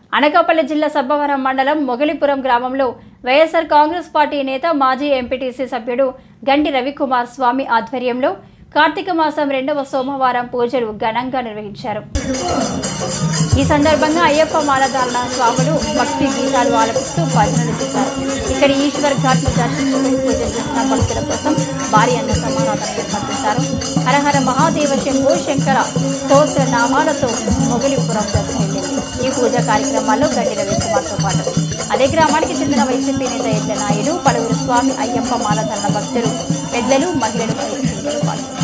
అనకాపల్లి జిల్లా సబ్బవరం మండలం మొగలిపురం గ్రామంలో వైఎస్ఆర్ కాంగ్రెస్ పార్టీ నేత మాజీ ఎంపీటీసీ సభ్యుడు గండి రవికుమార్ స్వామి ఆధ్వర్యంలో కార్తీక మాసం రెండవ సోమవారం పూజలు ఘనంగా నిర్వహించారు ఈ సందర్భంగా అయ్యప్ప మాలధారణ స్వాములు భక్తి గీతాలు ఆలపిస్తూ భజనలు చేశారు ఇక్కడ ఈశ్వర్ ఘాట్ ను దర్శించుకుని పూజలు చేసిన భక్తుల కోసం భారీ అన్న సమారాధన ఏర్పాటు చేశారు హరహర మహాదేవ శంభో శంకర స్తోత్ర నామాలతో మొగలిపురం దర్శనమింది ఈ పూజా కార్యక్రమాల్లో గండి రవికుమార్తో పాటు అదే గ్రామానికి చెందిన వైసీపీ నేత ఎడ్ల నాయుడు పలువురు స్వామి అయ్యప్ప మాలధారణ భక్తులు పెద్దలు మహిళలు వైసీపీలో పాల్గొన్నారు